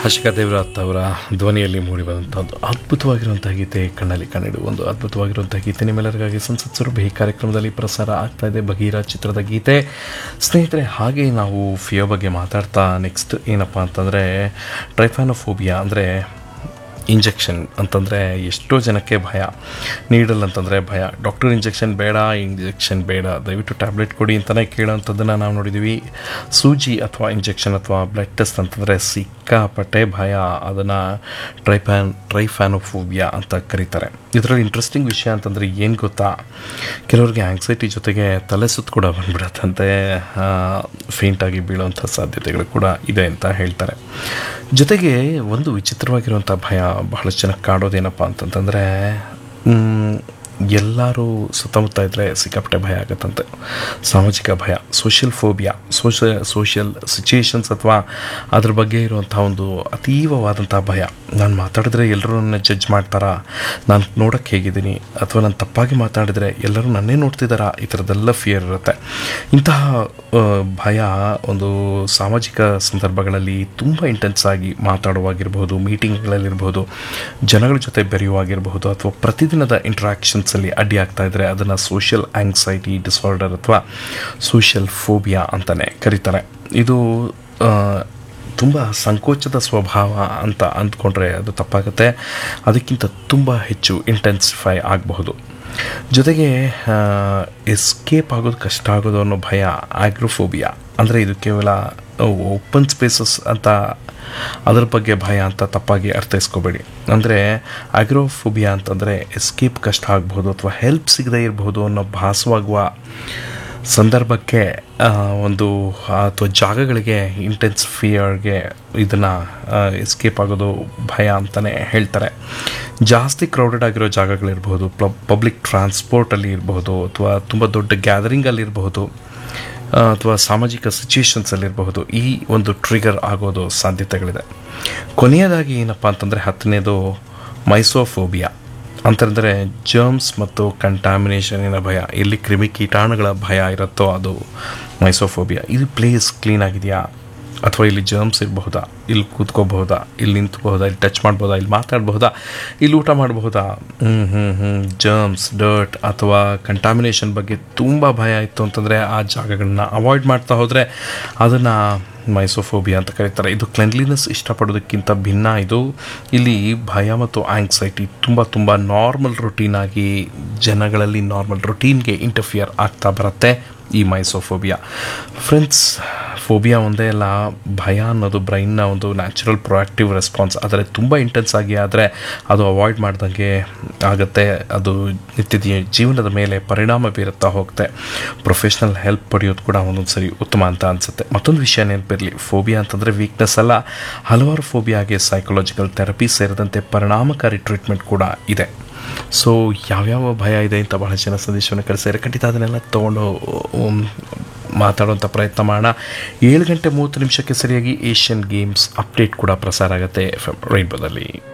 ಹರ್ಷಿಕಾ ದೇವರಾತ್ ಅವರ ಧ್ವನಿಯಲ್ಲಿ ಮೂಡಿಬಂದಂಥ ಒಂದು ಅದ್ಭುತವಾಗಿರುವಂಥ ಗೀತೆ ಕಣ್ಣಲ್ಲಿ ಕಣ್ಣಿಡು ಒಂದು ಅದ್ಭುತವಾಗಿರುವಂಥ ಗೀತೆ ನಿಮ್ಮೆಲ್ಲರಿಗಾಗಿ ಸಂಸತ್ ಸುರಭಿ ಕಾರ್ಯಕ್ರಮದಲ್ಲಿ ಪ್ರಸಾರ ಆಗ್ತಾ ಇದೆ ಬಗೀರ ಚಿತ್ರದ ಗೀತೆ ಸ್ನೇಹಿತರೆ ಹಾಗೆ ನಾವು ಫಿಯೋ ಬಗ್ಗೆ ಮಾತಾಡ್ತಾ ನೆಕ್ಸ್ಟ್ ಏನಪ್ಪ ಅಂತಂದರೆ ಟ್ರೈಫಾನೋಫೋಬಿಯಾ ಅಂದರೆ ಇಂಜೆಕ್ಷನ್ ಅಂತಂದರೆ ಎಷ್ಟೋ ಜನಕ್ಕೆ ಭಯ ನೀಡಲ್ ಅಂತಂದರೆ ಭಯ ಡಾಕ್ಟರ್ ಇಂಜೆಕ್ಷನ್ ಬೇಡ ಇಂಜೆಕ್ಷನ್ ಬೇಡ ದಯವಿಟ್ಟು ಟ್ಯಾಬ್ಲೆಟ್ ಕೊಡಿ ಅಂತಲೇ ಕೇಳೋವಂಥದ್ದನ್ನು ನಾವು ನೋಡಿದ್ದೀವಿ ಸೂಜಿ ಅಥವಾ ಇಂಜೆಕ್ಷನ್ ಅಥವಾ ಬ್ಲಡ್ ಟೆಸ್ಟ್ ಅಂತಂದರೆ ಸಿಕ್ಕಾಪಟ್ಟೆ ಭಯ ಅದನ್ನು ಟ್ರೈಫ್ಯಾನ್ ಟ್ರೈಫ್ಯಾನೋಫೋಬಿಯಾ ಅಂತ ಕರೀತಾರೆ ಇದರಲ್ಲಿ ಇಂಟ್ರೆಸ್ಟಿಂಗ್ ವಿಷಯ ಅಂತಂದರೆ ಏನು ಗೊತ್ತಾ ಕೆಲವ್ರಿಗೆ ಆಂಗ್ಸೈಟಿ ಜೊತೆಗೆ ತಲೆ ಸುತ್ತು ಕೂಡ ಬಂದ್ಬಿಡತ್ತಂತೆ ಫೇಂಟಾಗಿ ಬೀಳುವಂಥ ಸಾಧ್ಯತೆಗಳು ಕೂಡ ಇದೆ ಅಂತ ಹೇಳ್ತಾರೆ ಜೊತೆಗೆ ಒಂದು ವಿಚಿತ್ರವಾಗಿರುವಂಥ ಭಯ ಬಹಳಷ್ಟು ಜನ ಕಾಡೋದೇನಪ್ಪ ಅಂತಂತಂದರೆ ಎಲ್ಲರೂ ಸುತ್ತಮುತ್ತ ಇದ್ದರೆ ಸಿಕ್ಕಾಪಟ್ಟೆ ಭಯ ಆಗುತ್ತಂತೆ ಸಾಮಾಜಿಕ ಭಯ ಸೋಷಿಯಲ್ ಫೋಬಿಯಾ ಸೋಷ ಸೋಷಿಯಲ್ ಸಿಚುಯೇಷನ್ಸ್ ಅಥವಾ ಅದ್ರ ಬಗ್ಗೆ ಇರುವಂಥ ಒಂದು ಅತೀವವಾದಂಥ ಭಯ ನಾನು ಮಾತಾಡಿದ್ರೆ ಎಲ್ಲರೂ ನನ್ನ ಜಡ್ಜ್ ಮಾಡ್ತಾರಾ ನಾನು ನೋಡೋಕ್ಕೆ ಹೇಗಿದ್ದೀನಿ ಅಥವಾ ನಾನು ತಪ್ಪಾಗಿ ಮಾತಾಡಿದರೆ ಎಲ್ಲರೂ ನನ್ನೇ ನೋಡ್ತಿದ್ದಾರಾ ಈ ಥರದ್ದೆಲ್ಲ ಫಿಯರ್ ಇರುತ್ತೆ ಇಂತಹ ಆ, ಭಯ ಒಂದು ಸಾಮಾಜಿಕ ಸಂದರ್ಭಗಳಲ್ಲಿ ತುಂಬ ಇಂಟೆನ್ಸ್ ಆಗಿ ಮಾತಾಡುವಾಗಿರ್ಬೋದು ಮೀಟಿಂಗ್ಗಳಲ್ಲಿರ್ಬೋದು ಜನಗಳ ಜೊತೆ ಬೆರೆಯುವಾಗಿರಬಹುದು ಅಥವಾ ಪ್ರತಿದಿನದ ಇಂಟ್ರಾಕ್ಷನ್ಸಲ್ಲಿ ಅಡ್ಡಿ ಆಗ್ತಾ ಇದ್ದರೆ ಅದನ್ನು ಸೋಷಿಯಲ್ ಆಂಗ್ಸೈಟಿ ಡಿಸಾರ್ಡರ್ ಅಥವಾ ಸೋಷಿಯಲ್ ಫೋಬಿಯಾ ಅಂತಲೇ ಕರೀತಾರೆ ಇದು ಆ, ತುಂಬ ಸಂಕೋಚದ ಸ್ವಭಾವ ಅಂತ ಅಂದ್ಕೊಂಡ್ರೆ ಅದು ತಪ್ಪಾಗುತ್ತೆ ಅದಕ್ಕಿಂತ ತುಂಬ ಹೆಚ್ಚು ಇಂಟೆನ್ಸಿಫೈ ಆಗಬಹುದು ಜೊತೆಗೆ ಎಸ್ಕೇಪ್ ಆಗೋದು ಕಷ್ಟ ಆಗೋದು ಅನ್ನೋ ಭಯ ಆಗ್ರೋಫೋಬಿಯಾ ಅಂದರೆ ಇದು ಕೇವಲ ಓಪನ್ ಸ್ಪೇಸಸ್ ಅಂತ ಅದರ ಬಗ್ಗೆ ಭಯ ಅಂತ ತಪ್ಪಾಗಿ ಅರ್ಥೈಸ್ಕೋಬೇಡಿ ಅಂದರೆ ಆಗ್ರೋಫೋಬಿಯಾ ಅಂತಂದರೆ ಎಸ್ಕೇಪ್ ಕಷ್ಟ ಆಗ್ಬೋದು ಅಥವಾ ಹೆಲ್ಪ್ ಸಿಗದೇ ಇರಬಹುದು ಅನ್ನೋ ಭಾಸವಾಗುವ ಸಂದರ್ಭಕ್ಕೆ ಆ, ಒಂದು ಅಥವಾ ಜಾಗಗಳಿಗೆ ಇಂಟೆನ್ಸ್ ಫಿಯರ್ಗೆ ಇದನ್ನು ಎಸ್ಕೇಪ್ ಆಗೋದು ಭಯ ಅಂತಲೇ ಹೇಳ್ತಾರೆ ಜಾಸ್ತಿ ಕ್ರೌಡೆಡ್ ಆಗಿರೋ ಜಾಗಗಳಿರ್ಬೋದು ಪಬ್ಲಿಕ್ ಟ್ರಾನ್ಸ್ಪೋರ್ಟಲ್ಲಿ ಇರಬಹುದು ಅಥವಾ ತುಂಬ ದೊಡ್ಡ ಗ್ಯಾದರಿಂಗಲ್ಲಿ ಇರಬಹುದು ಅಥವಾ ಸಾಮಾಜಿಕ ಸಿಚುಯೇಷನ್ಸಲ್ಲಿರಬಹುದು ಈ ಒಂದು ಟ್ರಿಗರ್ ಆಗೋದು ಸಾಧ್ಯತೆಗಳಿದೆ ಕೊನೆಯದಾಗಿ ಏನಪ್ಪ ಅಂತಂದರೆ ಹತ್ತನೇದು ಮೈಸೋಫೋಬಿಯಾ ಅಂತಂದರೆ ಜರ್ಮ್ಸ್ ಮತ್ತು ಕಂಟಾಮಿನೇಷನಿನ ಭಯ ಎಲ್ಲಿ ಕ್ರಿಮಿ ಕೀಟಾಣುಗಳ ಭಯ ಇರುತ್ತೋ ಅದು ಮೈಸೋಫೋಬಿಯಾ ಇದು ಪ್ಲೇಸ್ ಕ್ಲೀನ್ ಆಗಿದೆಯಾ ಅಥವಾ ಇಲ್ಲಿ ಜರ್ಮ್ಸ್ ಇರಬಹುದಾ ಇಲ್ಲಿ ಕೂತ್ಕೋಬಹುದಾ ಇಲ್ಲಿ ನಿಂತ್ಕೋಬಹುದಾ ಇಲ್ಲಿ ಟಚ್ ಮಾಡ್ಬೋದಾ ಇಲ್ಲಿ ಮಾತಾಡಬಹುದಾ ಇಲ್ಲಿ ಊಟ ಮಾಡಬಹುದಾ ಹ್ಞೂ ಹ್ಞೂ ಹ್ಞೂ ಜರ್ಮ್ಸ್ ಡರ್ಟ್ ಅಥವಾ ಕಂಟಾಮಿನೇಷನ್ ಬಗ್ಗೆ ತುಂಬ ಭಯ ಇತ್ತು ಅಂತಂದರೆ ಆ ಜಾಗಗಳನ್ನ ಅವಾಯ್ಡ್ ಮಾಡ್ತಾ ಹೋದರೆ ಅದನ್ನು ಮೈಸೋಫೋಬಿಯಾ ಅಂತ ಕರೀತಾರೆ ಇದು ಕ್ಲೆನ್ಲಿನೆಸ್ ಇಷ್ಟಪಡೋದಕ್ಕಿಂತ ಭಿನ್ನ ಇದು ಇಲ್ಲಿ ಭಯ ಮತ್ತು ಆಂಗ್ಸೈಟಿ ತುಂಬ ತುಂಬ ನಾರ್ಮಲ್ ರುಟೀನ್ ಆಗಿ ಜನಗಳಲ್ಲಿ ನಾರ್ಮಲ್ ರುಟೀನ್ಗೆ ಇಂಟರ್ಫಿಯರ್ ಆಗ್ತಾ ಬರುತ್ತೆ ಈ ಮೈಸೋಫೋಬಿಯಾ ಫ್ರೆಂಡ್ಸ್ ಫೋಬಿಯಾ ಒಂದೇ ಅಲ್ಲ ಭಯ ಅನ್ನೋದು ಬ್ರೈನ್ನ ಒಂದು ನ್ಯಾಚುರಲ್ ಪ್ರೊಯಾಕ್ಟಿವ್ ರೆಸ್ಪಾನ್ಸ್ ಆದರೆ ತುಂಬ ಇಂಟೆನ್ಸ್ ಆಗಿ ಆದರೆ ಅದು ಅವಾಯ್ಡ್ ಮಾಡ್ದಂಗೆ ಆಗುತ್ತೆ ಅದು ನಿತ್ಯ ಜೀವನದ ಮೇಲೆ ಪರಿಣಾಮ ಬೀರುತ್ತಾ ಹೋಗುತ್ತೆ ಪ್ರೊಫೆಷ್ನಲ್ ಹೆಲ್ಪ್ ಪಡೆಯೋದು ಕೂಡ ಒಂದೊಂದು ಸರಿ ಉತ್ತಮ ಅಂತ ಅನಿಸುತ್ತೆ ಮತ್ತೊಂದು ವಿಷಯ ನೆನಪಿರಲಿ ಫೋಬಿಯಾ ಅಂತಂದರೆ ವೀಕ್ನೆಸ್ ಅಲ್ಲ ಹಲವಾರು ಫೋಬಿಯಾಗೆ ಸೈಕಲಾಜಿಕಲ್ ಥೆರಪಿ ಸೇರಿದಂತೆ ಪರಿಣಾಮಕಾರಿ ಟ್ರೀಟ್ಮೆಂಟ್ ಕೂಡ ಇದೆ ಸೊ ಯಾವ್ಯಾವ ಭಯ ಇದೆ ಅಂತ ಬಹಳ ಜನ ಸಂದೇಶವನ್ನು ಕಳಿಸಿದ್ದಾರೆ ಖಂಡಿತ ಅದನ್ನೆಲ್ಲ ತೊಗೊಂಡು ಉಮ್, ಮಾತಾಡುವಂಥ ಪ್ರಯತ್ನ ಮಾಡೋಣ ಏಳು ಗಂಟೆ ಮೂವತ್ತು ನಿಮಿಷಕ್ಕೆ ಸರಿಯಾಗಿ ಏಷ್ಯನ್ ಗೇಮ್ಸ್ ಅಪ್ಡೇಟ್ ಕೂಡ ಪ್ರಸಾರ ಆಗುತ್ತೆ ಎಫ್ ಎಮ್ ರೈನ್ಬೋದಲ್ಲಿ